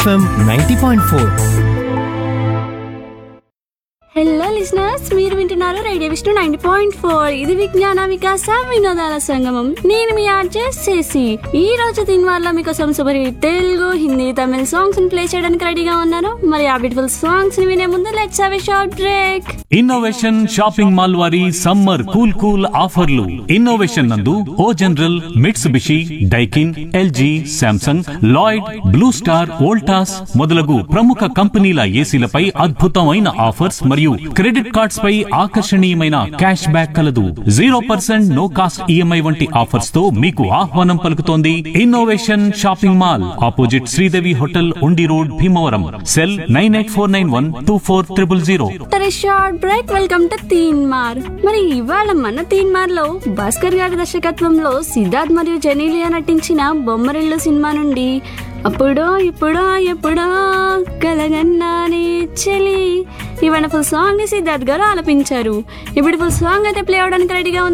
FM ninety point four hello listeners మీరు వింటున్నారు radio Vishnu ninety point four ఇది విజ్ఞాన వికాస వినోదాల సంగమం నేను మీ ఆర్జే చేసి ఈ రోజు దీని వల్ల మీకోసం సూపర్ హిట్ తెలుగు హిందీ తమిళ సాంగ్స్ ప్లే చేయడానికి రెడీగా ఉన్నారు మరి ఆ బ్యూటిఫుల్ సాంగ్స్ ని వినే ముందు let's have a short break Innovation shopping mall వారి సమ్మర్ కూల్ కూల్ ఆఫర్లు ఇన్నోవేషన్ నందు O General Mitsubishi Daikin LG Samsung Lloyd Blue Star Voltas మొదలగు ప్రముఖ కంపెనీల ఏసీలపై అద్భుతమైన ఆఫర్స్ మరియు క్రెడిట్ కార్డ్స్ పై ఆకర్షణీయమైన క్యాష్ బ్యాక్ కలదు zero percent no cost EMI వంటి ఆఫర్స్ తో మీకు ఆహ్వానం పలుకుతోంది Innovation shopping mall opposite Sridevi hotel Undi road Bhimavaram cell nine eight four nine one two four triple zero after short break welcome to Teen Maar మరి ఇవాళ మన తీన్ మార్ లో భాస్కర్ గారి దర్శకత్వంలో సిద్ధార్థ్ మరియు జెనీలియా నటించిన బొమ్మరిల్లు సినిమా నుండి అప్పుడో ఇప్పుడో ఎప్పుడో కలగన్నానే చెలి ఈ వండర్ఫుల్ సాంగ్ ని సిద్ధార్థ్ గారు ఆలపించారు ఇప్పుడు ఫుల్ సాంగ్ అయితే ప్లే అవడానికి రెడీగా ఉంది